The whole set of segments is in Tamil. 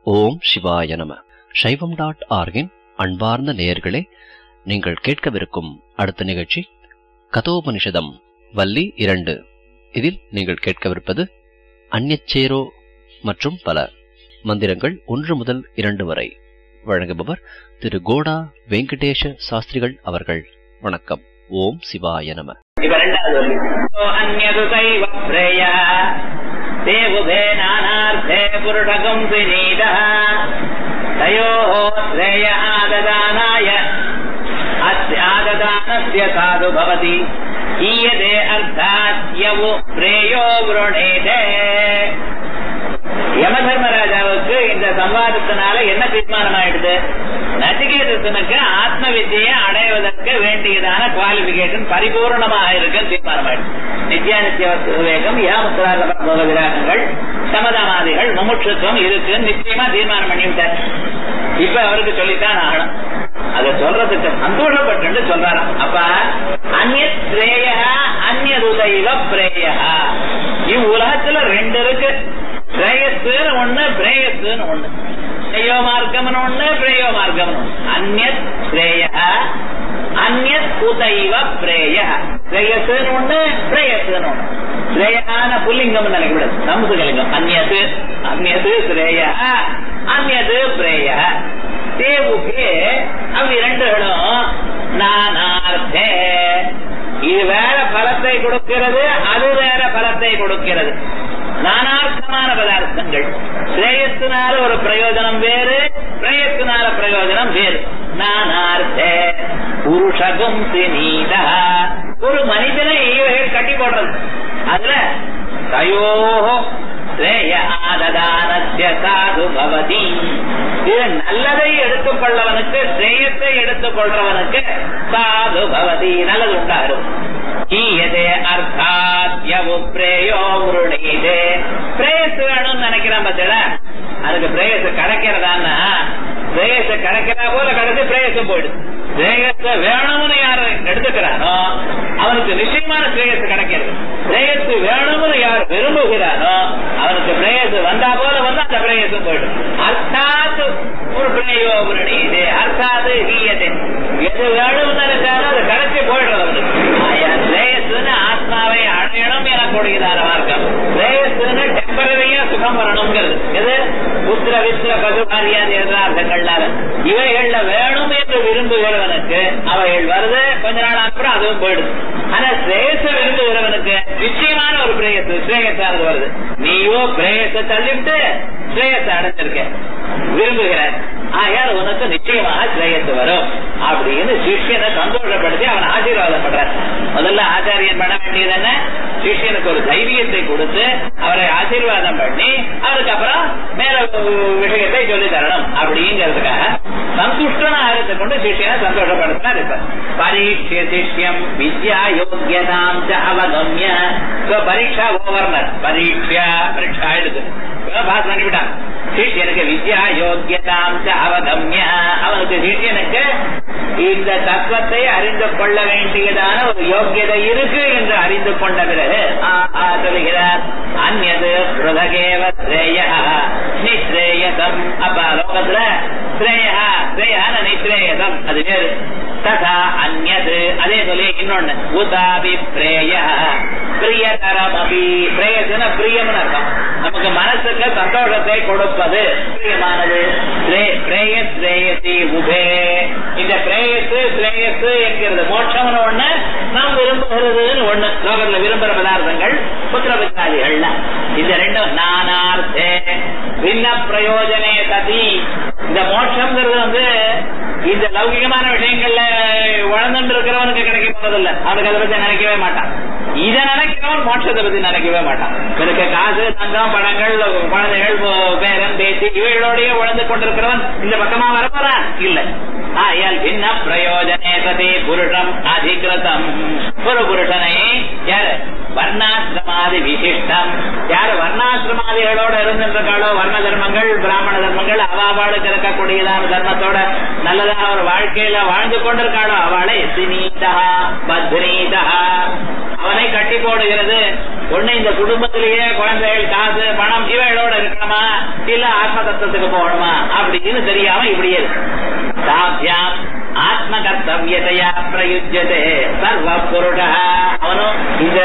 ஓம் சிவாய நம சைவம் டாட் ஆர்கின் அன்பார்ந்த நேயர்களே நீங்கள் கேட்கவிருக்கும் அடுத்த நிகழ்ச்சி கதோபனிஷதம் வள்ளி இரண்டு இதில் நீங்கள் கேட்கவிருப்பது அந்நச்சேரோ மற்றும் பல மந்திரங்கள் ஒன்று முதல் இரண்டு வரை வழங்குபவர் திரு கோடா வெங்கடேஷ சாஸ்திரிகள் அவர்கள் வணக்கம் ஓம் சிவாய நம இப்ப ரெண்டாவது வரி. ஓ அந்யது சைவ பிரேய தேவுதே நானார்த்தே புருஷகம் விநீத தயோ ஸ்ரேய ஆததானாய அஸ்ய ஆததானஸ்ய சாது பவதி ஈயதே அர்த்தாத் யவு பிரேயோ விருணேதே யமதர்மராஜாவுக்கு இந்த சம்வாதத்தினால என்ன தீர்மானம் ஆயிடுது நச்சிகேதனுக்கு ஆத்ம வித்தியை அடைவதற்கு வேண்டியதான குவாலிபிகேஷன் பரிபூர்ணமாக இருக்கு தீர்மானம் ஆயிடுது நித்யானித்ய விவேகம் ஏமுத்திராக விராகங்கள் சமதமாதிகள் முமுட்சுத்துவம் இருக்கு நிச்சயமா தீர்மானம் பண்ணிவிட்டார் இப்ப அவருக்கு சொல்லித்தான் ஆகணும் அதை சொல்றதுக்கு சந்தோஷப்பட்டு சொல்றாராம் அப்ப அந்நிய ஸ்ரேய அந்நதுதைவ பிரேய இவ்வுலகத்துல ரெண்டு இருக்கு பிரேயஸ்னு ஒண்ணு பிரேயஸ்னு ஒண்ணு பிரேயோ மார்க்கம்னு ஒண்ணு பிரேயோ மார்க்கம் அந்நத் ஸ்ரேய அந்நத் உதைவ பிரேய பிரேயஸ்னு ஒண்ணு பிரேயஸ்னு ஒண்ணு ஸ்ரேயான புல்லிங்கம் நினைக்கூடாது சமுசுகலிங்கம் அந்நது அந்நது ஸ்ரேய அந்நது பிரேய தேவுக்கு அவ் இரண்டுகளும் நானார்த்தே இது வேற பலத்தை கொடுக்கிறது அது வேற பலத்தை கொடுக்கிறது நானார்த்தமான பதார்த்தங்கள் ஸ்ரேயத்தினால ஒரு பிரயோஜனம் வேறு பிரயத்தினால பிரயோஜனம் வேறு நானார்த்தே புருஷகும் தினீதா ஒரு மனிதனை இவைகள் கட்டி போடுறது அதுல தயோ ஸ்ரேய ஆததானஸ்ய சாது பவதி இது நல்லதை எடுத்துக் கொள்ளவனுக்கு ஸ்ரேயத்தை எடுத்துக் கொள்றவனுக்கு சாது பவதி நல்லது உண்டாகும் ஈயதே அர்த்தாத் யவு பிரேயோ உருணீதே பிரேயஸ் வேணும்னு நினைக்கிறான் பார்த்தா அதுக்கு பிரேயஸ் கிடைக்கிறதான்னா பிரேயஸ் கிடைக்கிறா போல கிடைச்சு பிரேயஸும் போயிடுது பிரேயஸ் வேணும்னு யாரு எடுத்துக்கிறானோ அவனுக்கு நிச்சயமான பிரேயஸ் கிடைக்கிறது பிரேயஸ் வேணும்னு யார் விரும்புகிறானோ அவனுக்கு பிரேயஸ் வந்தா போல வந்து அந்த பிரேயஸும் போயிடும் அர்த்தாத் ஒரு பிரேயோ உருணீதே அர்த்தாத் ஹீயதே எது வேணும்னு நினைச்சாலும் அது கிடைச்சி போயிடுறது அவனுக்கு பிரேயஸ்னு ஆத்மாவை அடையணும் எனக்கூடியதான மார்க்கம் பிரேயஸ்னு டெம்பரரியா சுகம் வரணுங்கிறது எது புத்திர வித்திர பசு மரியாதை எதிரார்த்தங்கள்னால இவைகள்ல வேணும் என்று விரும்புகிறவனுக்கு அவைகள் வருது கொஞ்ச நாள் அப்புறம் அதுவும் போயிடுது ஆனா பிரேயச விரும்புகிறவனுக்கு நிச்சயமான ஒரு பிரேயஸ் ஸ்ரேயஸானது வருது நீயோ பிரேயத்தை தள்ளிவிட்டு ஸ்ரேயத்தை அடைஞ்சிருக்க விரும்புகிற ஆகையால் உனக்கு நிச்சயமாக ஸ்ரேயஸ் வரும் அப்படின்னு சிஷ்யனை சந்தோஷப்படுத்தி அவன் ஆசீர்வாதம் பண்றார் முதல்ல ஆச்சாரியன் பண்ண வேண்டியது என்ன சிஷ்யனுக்கு ஒரு தைரியத்தை கொடுத்து அவரை ஆசீர்வாதம் பண்ணி அவருக்கு அப்புறம் மேல விஷயத்தை சொல்லி தரணும் அப்படிங்கிறதுக்காக சந்துஷ்டனா இருந்து கொண்டு சிஷ்யனை சந்தோஷப்படுத்தினார் இப்ப பரீட்சை சிஷ்யம் வித்யா யோகியதாம் அவகம்ய பரீட்சா ஓவர்னர் பரீட்சா பரீட்சா எடுத்து பாஸ் பண்ணிவிட்டான் சிஷ்யனுக்கு வித்யா யோகியதாம் அவகம்ய அவனுக்கு சிஷ்யனுக்கு இந்த தத்துவத்தை அறிந்து கொள்ள வேண்டியதான ஒரு யோக்கியதை இருக்கு என்று அறிந்து கொண்ட பிறகு சொல்லுகிறார் அந்நது ஹிருதகேவ ஸ்ரேய நிஸ்ரேயதம் அப்ப லோகத்துல ஸ்ரேயா ஸ்ரேயான நிஸ்ரேயதம் அது வேறு ததா அந்நது அதே சொல்லி இன்னொன்னு உதாபி பிரேய பிரியதரம் அபி பிரேயசுன பிரியம்னு அர்த்தம் நமக்கு மனசுக்கு சந்தோஷத்தை கொடுப்பது பிரியமானது பிரேய ஸ்ரேயசி உபே இந்த பிரேயஸ் ஸ்ரேயஸ் என்கிறது மோட்சம்னு ஒண்ணு நாம் விரும்புகிறதுன்னு ஒண்ணு லோகத்துல விரும்புற பதார்த்தங்கள் புத்திரபித்தாதிகள்ல இந்த ரெண்டும் நானார்த்தே பின்ன பிரயோஜனே சதி இந்த மோட்சம்ங்கிறது வந்து இந்த லௌகிகமான விஷயங்கள்ல வளர்ந்துட்டு இருக்கிறவனுக்கு கிடைக்க போறதில்ல அவனுக்கு அதை பத்தி நினைக்கவே மாட்டான் இதை நினைக்கிறவன் மோட்சத்தை பத்தி நினைக்கவே மாட்டான் இவருக்கு காசு தங்கம் பழங்கள் குழந்தைகள் பேரன் பேச்சு இவைகளோடய வளர்ந்து கொண்டிருக்கிறவன் இந்த பக்கமா வரப்போறான் இல்ல ஆயால் பின்ன பிரயோஜனே சதி புருஷம் அதிகிருதம் ஒரு புருஷனை யாரு வர்ணாசிரமாதி விசிஷ்டம் யாரு வர்ணாசிரமாதிகளோட இருந்திருக்காளோ வர்ண தர்மங்கள் பிராமண தர்மங்கள் அவாவாளுக்கு இருக்கக்கூடியதான தர்மத்தோட நல்லதாக ஒரு வாழ்க்கையில வாழ்ந்து கொண்டிருக்காளோ அவளை சினீதா பத்னீதா அவனை கட்டி போடுகிறது ஒண்ணு இந்த குடும்பத்திலேயே குழந்தைகள் காசு பணம் இவைகளோட இருக்கணுமா இல்ல ஆத்ம தத்துவத்துக்கு போகணுமா அப்படின்னு தெரியாம இப்படியே இருக்கு தாபியாம் ஆத்ம கர்த்தவியதையா பிரயுஜதே சர்வ புருட அவனும் இந்த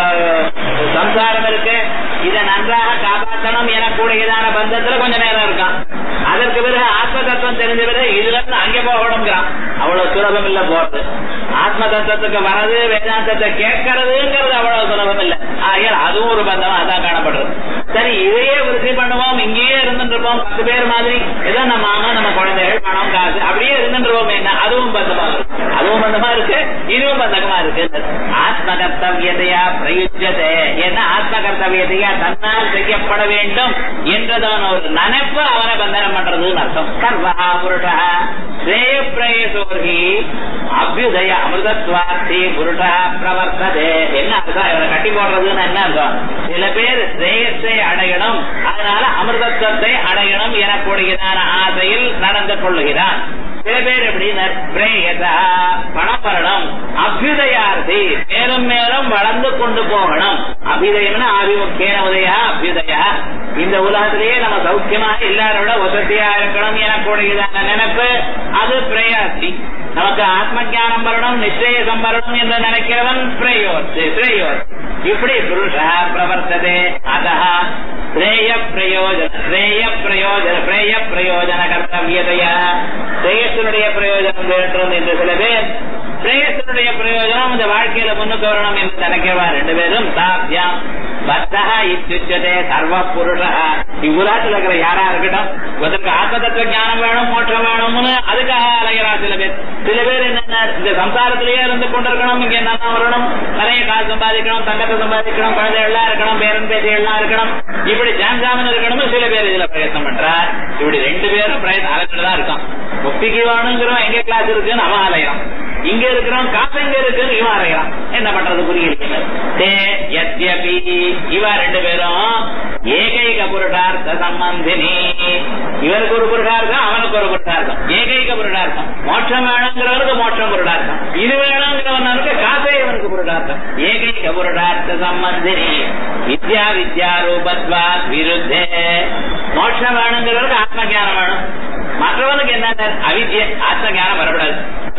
சம்சாரம் இருக்கு இதை நன்றாக காப்பாற்றணும் எனக்கூடியதான பந்தத்துல கொஞ்ச நேரம் இருக்கான் அதற்கு பிறகு ஆத்ம தத்துவம் தெரிஞ்ச பிறகு இதுல இருந்து அங்கே போகணுங்கிறான் அவ்வளவு சுலபம் இல்ல போறது ஆத்ம தத்துவத்துக்கு வரது வேதாந்தத்தை கேட்கறதுங்கிறது அவ்வளவு சுலபம் இல்ல ஆகையால் அதுவும் ஒரு பந்தமா அதான் காணப்படுறது சரி இதையே விருத்தி பண்ணுவோம் இங்கேயே இருந்துட்டு இருப்போம் பத்து பேர் மாதிரி ஏதோ நம்ம மாமா நம்ம குழந்தைகள் பணம் காசு அப்படியே இருந்துட்டு இருப்போம் என்ன அதுவும் பந்தமா இருக்கு அதுவும் பந்தமா இருக்கு இதுவும் பந்தகமா இருக்கு ஆத்ம கர்த்தவியதையா பிரயுஜதே என்ன ஆத்ம கர்த்தவியதையா தன்னால் செய்யப்பட வேண்டும் என்றதான ஒரு நினைப்பு அவனை பந்தனம் பண்றதுன்னு அர்த்தம் சர்வா புருஷா ஸ்ரேய பிரயசோகி அபியுதய அமிர்தத்வார்த்தி புருஷா பிரவர்த்ததே என்ன அர்த்தம் இவனை கட்டி போடுறதுன்னு என்ன அர்த்தம் சில பேர் ஸ்ரேயஸை அடையணும் அதனால அமிர்தத்துவத்தை அடையணும் எனக்கூடியதான ஆசையில் நடந்து கொள்ளுகிறான் சில பேர் எப்படின்னா பிரேயதா பணம் வரணும் அபியுதயார்த்தி மேலும் மேலும் வளர்ந்து கொண்டு போகணும் அபியுதயம்னா ஆபிமுக்கியன உதயா அபியுதயா இந்த உலகத்திலேயே நம்ம சௌக்கியமாக எல்லாரோட வசதியா இருக்கணும் எனக்கூடியதான நினைப்பு அது பிரயாசி நமக்கு ஆத்ம ஜானம் வரணும் நிச்சயம் வரணும் என்று நினைக்கிறவன் பிரயோர்த்தி பிரயோர் இப்படி புருஷா பிரவர்த்ததே அதா ஸ்ரேய பிரயோஜன ஸ்ரேய பிரயோஜன ஸ்ரேய பிரயோஜன கர்த்தவியதையா ஸ்ரேயசனுடைய பிரயோஜனம் வேண்டும் என்று சில பேர் ஸ்ரேயசனுடைய பிரயோஜனம் இந்த வாழ்க்கையில முன்னுக்கு வரணும் என்று நினைக்கிறவா ரெண்டு பேரும் சாத்தியம் பத்தகா இத்தியுச்சதே சர்வ புருஷா இவ்வுலகத்தில் இருக்கிற யாரா இருக்கட்டும் இதற்கு ஆத்ம தத்துவ ஞானம் வேணும் மோட்சம் வேணும்னு அதுக்காக அலைகிறா சில பேர் சில பேர் என்னென்ன இந்த சம்சாரத்திலேயே இருந்து கொண்டிருக்கணும் இங்க என்னென்ன வரணும் நிறைய காசு சம்பாதிக்கணும் தங்கத்தை சம்பாதிக்கணும் குழந்தைகள்லாம் இருக்கணும் பேரன் பேட்டிகள்லாம் இருக்கணும் இப்படி ஜாம்ஜாமன் இருக்கணும் சில பேர் இதுல பிரயத்னம் பண்றா இப்படி ரெண்டு பேரும் பிரயத்னம் அலைஞ்சிட்டு தான் இருக்கான் முக்திக்கு வேணுங்கிறோம் எங்க கிளாஸ் இருக்குன்னு அவன் அலைகிறான் இங்க இருக்கிறோம் காசு எங்க இருக்குன்னு இவன் அறையறான் என்ன பண்றது புரியல தே யத்யபி இவ ரெண்டு பேரும் ஏகைக புருஷார்த்த சம்பந்தினி இவருக்கு ஒரு புருஷார்த்தம் அவனுக்கு ஒரு புருஷார்த்தம் ஏகைக புருஷார்த்தம் மோட்சம் வேணுங்கிறவருக்கு மோட்சம் புருஷார்த்தம் இது வேணுங்கிறவனுக்கு காசே இவனுக்கு புருஷார்த்தம் ஏகைக புருஷார்த்த சம்பந்தினி வித்யா வித்யா ரூபத்வா விருத்தே மோட்சம் வேணுங்கிறவருக்கு ஆத்ம ஜானம் வேணும் மற்றவனுக்கு என்ன அவித்ய ஆத்ம ஞானம் வரக்கூடாது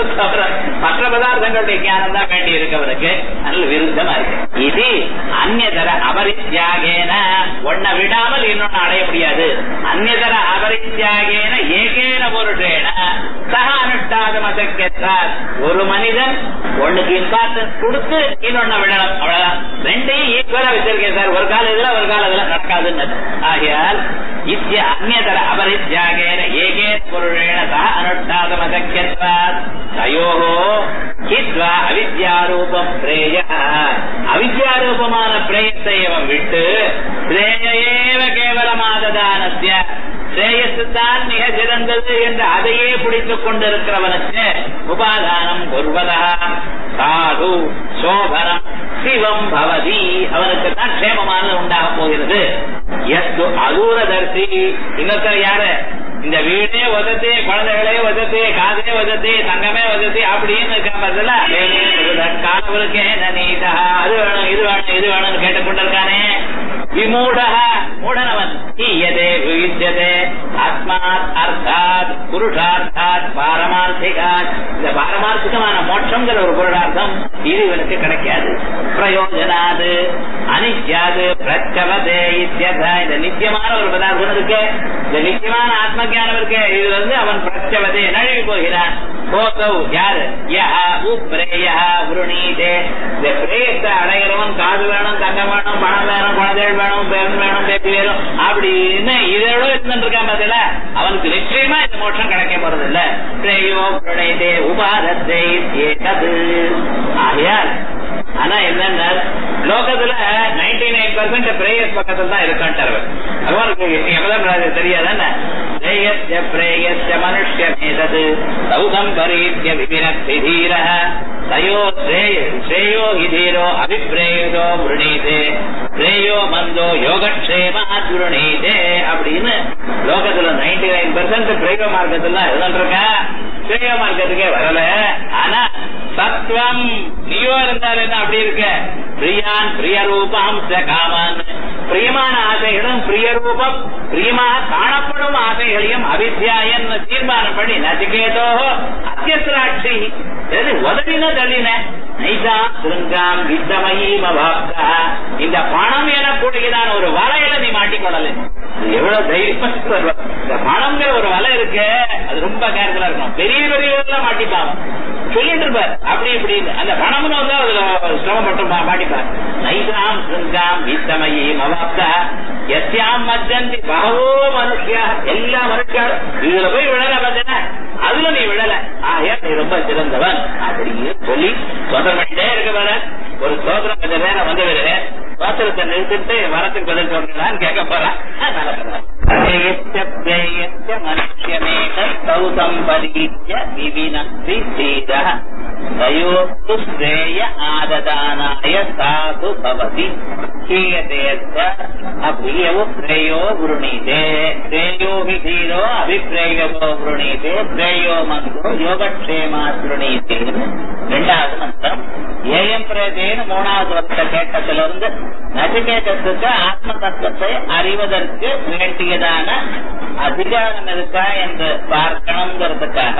மற்ற பதார்த்தங்களுடைய ஞானம் தான் வேண்டி இருக்கவனுக்கு நல்ல விருத்தமா இருக்கு இது அந்நதர அபரித்யாகேன ஒன்ன விடாமல் இன்னொன்னு அடைய முடியாது அந்நதர அபரித்யாகேன ஏகேன புருஷேன சக அனுஷ்டாதம் அசக்கியத்தார் ஒரு மனிதன் ஒண்ணுக்கு இம்பார்ட்டன்ஸ் கொடுத்து இன்னொன்னு விடணும் அவ்வளவுதான் ரெண்டையும் ஈக்குவலா வச்சிருக்கேன் சார் ஒரு கால இதுல ஒரு கால இதுல நடக்காதுன்னு ஆகையால் இத்திய அந்நதர அபரித்யாகேன ஏகே புருஷேன சக அனுஷ்டாதம் அசக்கியத்தார் தயோகோ ஹித்வா அவித்யாரூபம் பிரேய அவித்யாரூபமான பிரேயத்தை அவன் விட்டு பிரேயேவ கேவலமாததானத்திய ஸ்ரேயஸ்தான் மிக சிறந்தது என்று அதையே பிடித்துக் கொண்டிருக்கிறவனுக்கு உபாதானம் கொள்வதா சாது சோபனம் சிவம் பவதி அவனுக்கு தான் க்ஷேமமானது உண்டாக போகிறது எஸ்து அதூரதர்சி இன்னொருத்தர் யாரு இந்த வீடே வசதி குழந்தைகளே வசதி காதே வசதி தங்கமே வசதி அப்படின்னு இருக்காமல காலவருக்கே நீதா அது வேணும் இது வேணும் இது வேணும்னு கேட்டுக்கொண்டிருக்கானே விமூடா மூடனவன் ஈயதே வியுஜதே ஆத்மாத் அர்த்தாத் புருஷார்த்தாத் பாரமார்த்திகாத் இந்த பாரமார்த்திகமான மோட்சங்கிற ஒரு புருஷார்த்தம் இது இவனுக்கு கிடைக்காது பிரயோஜனாது அனித்யாது பிரச்சவதே இத்தியதா இந்த நித்தியமான ஒரு பதார்த்தம் இருக்கு இந்த நித்தியமான ஆத்ம ஞானம் இருக்கு இது வந்து அவன் பிரச்சவதே நழுவி போகிறான் போகவ் யாரு யா உப்ரேயா உருணீதே இந்த பிரேயத்தை அடைகிறவன் காது வேணும் தங்கம் வேணும் பணம் வேணும் குழந்தைகள் வேணும் பேரன் வேணும் பேத்தி வேணும் அப்படின்னு இதோட இருந்துட்டு இருக்கான் பதில அவனுக்கு நிச்சயமா இந்த மோட்சம் கிடைக்க போறது இல்ல பிரேயோ பிரணயதே உபாதத்தை ஏகது ஆகையால் ஆனா என்னன்னா லோகத்துல நைன்டி நைன் பர்சன்ட் பிரேயஸ் பக்கத்துல தான் இருக்கான்ட்டார் அவனுக்கு எவ்வளவு தெரியாதானே பிரேயஸ்ய பிரேயஸ்ய மனுஷ்யமேதது சௌதம் பரீத்ய விபினக்தி தீரः தயோ ஸ்ரேயோ ஹி தீரோ அபிப்ரேயோ விருணீதே ஸ்ரேயோ மந்தோ யோகக்ஷேமாத் விருணீதே அப்படின்னு லோகத்துல நைன்டி நைன் பர்சன்ட் பிரேய மார்க்கத்துல இருந்துருக்கா ஸ்ரேய மார்க்கத்துக்கே வரல ஆனா சத்வம் நீயோ இருந்தால் என்ன அப்படி இருக்க பிரியான் பிரிய ரூபம் காமான் பிரியமான ஆசைகளும் பிரிய ரூபம் பிரியமாக காணப்படும் ஆசைகளையும் அவித்யாயன் தீர்மானம் பண்ணி நசிகேதோ அத்தியசிராட்சி எது உதவின தள்ளின நைசா சிருங்காம் வித்தமயீம வாப்தா இந்த பணம் எனக்கூடியதான ஒரு வலையில நீ மாட்டிக்கொள்ளல இது எவ்வளவு தைரியமா சொல்ற இந்த பணம்ங்கிற ஒரு வலை இருக்கு அது ரொம்ப கேர்ஃபுல்லா இருக்கணும் பெரிய பெரிய மாட்டிப்பாங்க சொல்லிட்டு இருப்பார் அப்படி இப்படி அந்த பணம்னு வந்து அதுல சிரமப்பட்டு மா- மாட்டிப்பார் நைசாம் சிருங்காம் வித்தமயி மவாப்தா எத்தியாம் மஜந்தி பகவோ மனுஷியா எல்லா மனுஷியாரும் இதுல போய் விழல பார்த்தேன்னா அதுல நீ விழல ஆகையா நீ ரொம்ப சிறந்தவன் அப்படின்னு சொல்லி சோதனை பண்ணிட்டே இருக்க வர ஒரு சோதனை கொஞ்ச நேரம் வந்து வருது பாத்திரத்தை நிறுத்திட்டு வரத்துக்கு பதில் சொல்றான்னு கேட்க போறான் மனுஷமேக சௌதம் பரீட்ச விவினஸ்தி சீதா தயோஸ்து ஸ்ரேய ஆததானாய சாது பவதி கீயதேர்த்த அபியவு பிரேயோ விருணீதே ஸ்ரேயோ ஹி தீரோ அபிப்பிரேயோ விருணீதே பிரேயோ மந்தோ யோகக்ஷேமா விருணீதே ரெண்டாவது மந்திரம் ஏஎம் பிரேதேன்னு மூணாவது வருஷ கேட்டத்திலிருந்து நசிகேதத்துக்கு ஆத்ம தத்துவத்தை அறிவதற்கு வேண்டியதான அதிகாரம் இருக்கா என்று பார்க்கணுங்கிறதுக்காக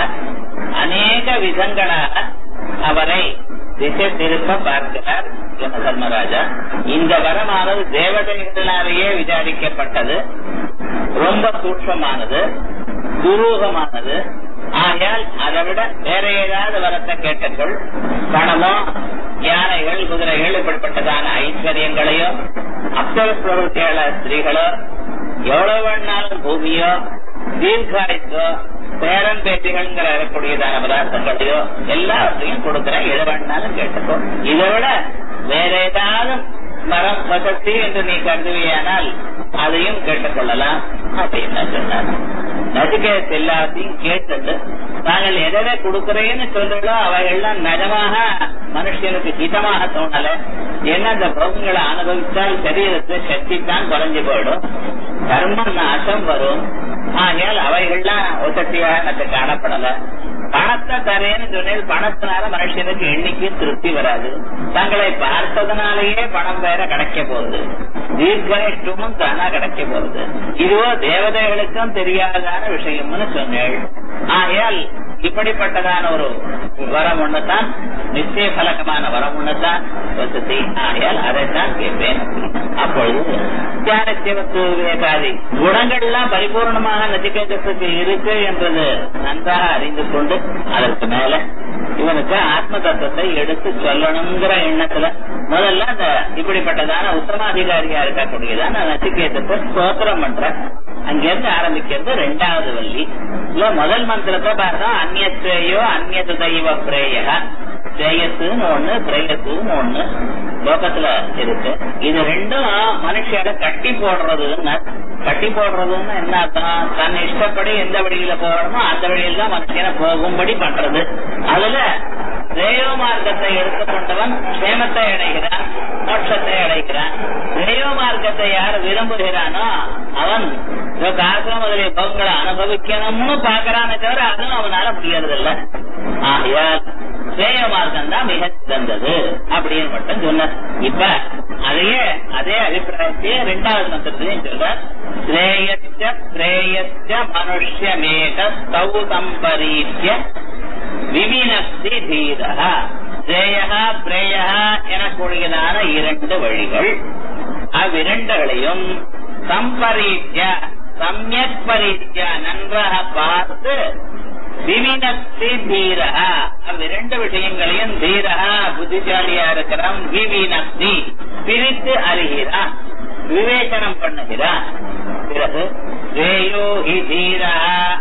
அநேக விதங்களாக அவரை திசை திருப்ப பார்க்கிறார் யம தர்மராஜா இந்த வரமானது தேவதைகளினாலேயே விசாரிக்கப்பட்டது ரொம்ப சூட்சமானது துரூகமானது ஆகையால் அதை விட வேற ஏதாவது வரத்தை கேட்டுங்கள் பணமோ யானைகள் குதிரைகள் இப்படிப்பட்டதான ஐஸ்வர்யங்களையோ அப்சரஸ்வரூபியாள ஸ்திரீகளோ எவ்வளவு வேணாலும் பூமியோ தீர்காயுத்தோ பேரன் பேட்டிகள்ங்கிற இருக்கக்கூடியதான பதார்த்தங்களையோ எல்லாவற்றையும் கொடுக்கிறேன் எது வேணாலும் கேட்டுக்கோ இதை விட வேற ஏதாவது மரம் வசதி என்று நீ கருதுவியானால் அதையும் கேட்டுக்கொள்ளலாம் அப்படின்னு சொன்னார் நசிகேத் எல்லாத்தையும் கேட்டது நாங்கள் எதை கொடுக்கிறேன்னு சொல்றோம் அவைகள்லாம் நிஜமாக மனுஷனுக்கு ஹிதமாக தோணல ஏன்னா அந்த பகுங்களை அனுபவித்தால் சரீரத்து சக்தி தான் குறைஞ்சு போயிடும் கர்ம நாசம் வரும் ஆகையால் அவைகள்லாம் வசதியாக எனக்கு காணப்படல பணத்தை தரேன்னு சொன்னேன் பணத்தினால மனுஷனுக்கு எண்ணிக்கையும் திருப்தி வராது தங்களை பார்த்ததுனாலேயே பணம் வேற கிடைக்க போகுது தீர்க்கனிஷ்டமும் தானா கிடைக்க போகுது இதுவோ தேவதைகளுக்கும் தெரியாதான விஷயம்னு சொன்னேள் ஆகையால் இப்படிப்பட்டதான ஒரு வரம் ஒண்ணுதான் நிச்சய பலகமான வரம் ஒண்ணுதான் வசதி ஆகையால் அதைத்தான் கேட்பேன் அப்பொழுது தியானத்தியவத்து விவேகாதி குணங்கள்லாம் பரிபூர்ணமாக நச்சிகேதத்துக்கு இருக்கு என்பது நன்றாக அறிந்து கொண்டு அதற்கு மேல இவனுக்கு ஆத்ம தத்துவத்தை எடுத்து சொல்லணுங்கிற எண்ணத்துல முதல்ல அந்த இப்படிப்பட்டதான உத்தமாதிகாரியா இருக்கக்கூடியதான நச்சிகேதத்தை ஸ்தோத்திரம் பண்ற அங்கிருந்து ஆரம்பிக்கிறது ரெண்டாவது வள்ளி இல்ல முதல் மந்திரத்தை பார்த்தா அந்நியஸ்ரேயோ அந்நியது தெய்வ பிரேயா ஸ்ரேயஸ்ன்னு ஒண்ணு பிரேயஸ்ன்னு ஒண்ணு லோகத்துல இருக்கு இது ரெண்டும் மனுஷியோட கட்டி போடுறதுன்னு கட்டி போடுறதுன்னு என்ன அர்த்தம் தன் இஷ்டப்படி எந்த வழியில போகணுமோ அந்த வழியில தான் மனுஷனை போகும்படி பண்றது அதுல தேவ மார்க்கத்தை எடுத்துக்கொண்டவன் க்ஷேமத்தை அடைகிறான் மோட்சத்தை அடைகிறான் தேவ மார்க்கத்தை யார் விரும்புகிறானோ அவன் காசம் முதலிய பவங்களை அனுபவிக்கணும்னு பாக்குறானே தவிர அதுவும் அவனால முடியறது இல்ல ஆகையால் சேய மார்க்கம் தான் மிக சிறந்தது அப்படின்னு மட்டும் சொன்ன இப்ப அதையே அதே அபிப்பிராயத்தையே ரெண்டாவது மந்திரத்திலையும் சொல்ற ஸ்ரேயச்ச பிரேயச்ச மனுஷ்யமேக சௌதம் பரீட்ய விவினஸ்தி தீரா ஸ்ரேயா பிரேயா எனக்கூடியதான இரண்டு வழிகள் அவ்விரண்டுகளையும் சம்பரீட்ய சமயக் பரீட்ய நன்றாக பார்த்து விவினஸ்தி தீரா அவ்விரண்டு விஷயங்களையும் தீரா புத்திசாலியா இருக்கிறான் விவினஸ்தி பிரித்து அறிகிறான் விவேச்சனம் பண்ணுகிறான் பிறகு ஸ்ரேயோ ஹி தீரா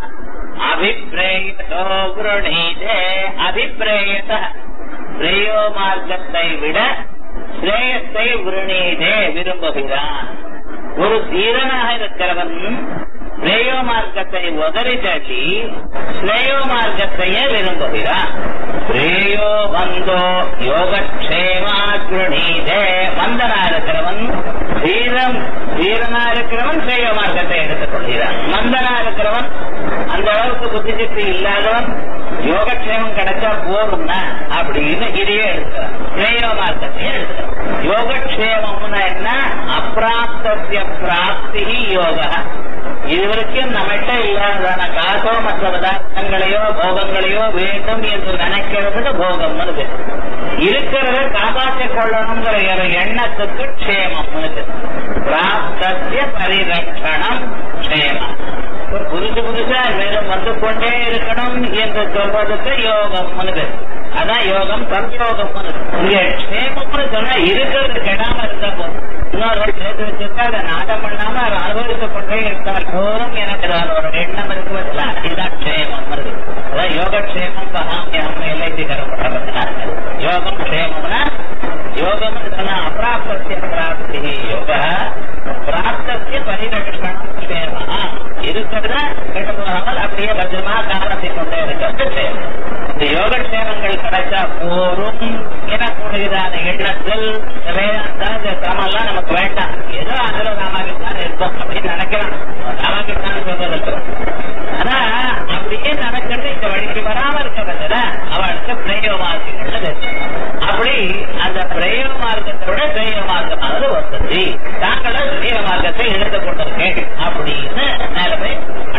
அபிப்பிரேயதோ குருணீதே அபிப்பிரேயத ஸ்ரேயோ மார்க்கத்தை விட ஸ்ரேயத்தை விருணீதே விரும்புகிறான் ஒரு தீரனாக இருக்கிறவன் ஸ்ரேயோ மார்க்கத்தை உதறி தட்டி ஸ்ரேயோ மார்க்கத்தையே விரும்புகிறான் ஸ்ரேயோ வந்தோ யோகக்ஷேமா குருணீதே வந்தனா இருக்கிறவன் தீரம் தீரனா இருக்கிறவன் ஸ்ரேயோ மார்க்கத்தை எடுத்துக் கொள்கிறான் மந்தனா இருக்கிறவன் அந்த அளவுக்கு புத்திசக்தி இல்லாதவன் யோகக்ஷேமம் கிடைச்சா போதும்னா அப்படின்னு இதையே எடுக்கிறான் பிரேய மார்க்கத்தையே எடுக்கிறான் யோகக்ஷேமம்னா என்ன அப்பிராப்திய பிராப்தி யோக இதுவரைக்கும் நம்மகிட்ட இல்லாததான காசோ மற்ற பதார்த்தங்களையோ போகங்களையோ வேண்டும் என்று நினைக்கிறதுக்கு போகம்னு பேர். இருக்கிறத காப்பாற்றிக் கொள்ளணுங்கிற ஒரு எண்ணத்துக்கு க்ஷேமம்னு பேர். பிராப்தத்திய பரிரட்சணம் க்ஷேமம் ஒரு புதுசு புதுசா மேலும் வந்து கொண்டே இருக்கணும் என்று சொல்வதற்கு யோகம்னு பேர். அதான் யோகம் சம்யோகம்னு இங்க க்ஷேமம்னு சொன்னா இருக்கிறது கெடாம இருந்தா போதும் இன்னொரு சேர்த்து வச்சிருக்கா அதை நாட்டம் பண்ணாம அதை அனுபவித்துக் கொண்டே இருந்தால் போதும் எனக்கு நான் ஒரு எண்ணம் இருக்கு வச்சுல இதுதான் க்ஷேமம் அதான் யோகக்ஷேமம் பகாமியம் எல்ஐசி தரப்பட்டவர்கள் யோகம் க்ஷேமம்னா யோகம் சொன்னா அப்பிராப்திய பிராப்தி யோக பிராப்திய பரிரட்சணம் க்ஷேமா இருக்கிறத கெட்டு போகாமல் அப்படியே பத்திரமா காரணத்தை கொண்டே இருக்கிறது க்ஷேமம் இந்த யோகக்ஷேமங்கள் கிடைச்சா போரும் எனக்கூடியதான எண்ணத்தில் வேதாந்தா இந்த கிரமெல்லாம் நமக்கு வேண்டாம் ஏதோ அதுல ராமாகிருஷ்ணன் இருக்கும் அப்படின்னு நினைக்கலாம் ராமாகிருஷ்ணன் சொல்றது ஆனா அப்படியே நடக்கிறது இந்த வழிக்கு வராம இருக்கிறதுல அவளுக்கு பிரயோக மார்க்கங்கள்ல அப்படி அந்த பிரயோக மார்க்கத்தை விட பிரயோக மார்க்கமானது வசதி தாங்களும் பிரயோக மார்க்கத்தை எடுத்துக் கொண்டிருக்கேன் அப்படின்னு நிலைமை